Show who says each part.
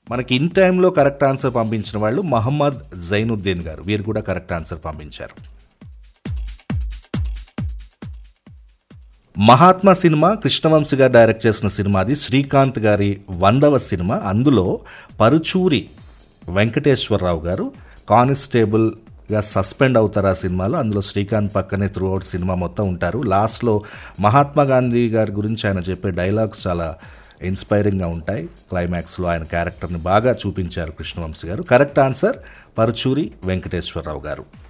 Speaker 1: మనకి ఇన్ టైంలో correct answer పంపించిన వాళ్ళు మహమ్మద్ జైనుద్దీన్ గారు వీరు కూడా కరెక్ట్ ఆన్సర్ పంపించారు మహాత్మా సినిమా కృష్ణవంశీ గారు డైరెక్ట్ చేసిన సినిమా అది శ్రీకాంత్ గారి వందవ సినిమా అందులో పరుచూరి వెంకటేశ్వరరావు గారు కానిస్టేబుల్గా సస్పెండ్ అవుతారు ఆ సినిమాలో అందులో శ్రీకాంత్ పక్కనే త్రూ అవుట్ సినిమా మొత్తం ఉంటారు లాస్ట్లో మహాత్మా గాంధీ గారి గురించి ఆయన చెప్పే డైలాగ్స్ చాలా ఇన్స్పైరింగ్గా ఉంటాయి క్లైమాక్స్లో ఆయన క్యారెక్టర్ని బాగా చూపించారు కృష్ణవంశీ గారు కరెక్ట్ ఆన్సర్ పరుచూరి వెంకటేశ్వరరావు గారు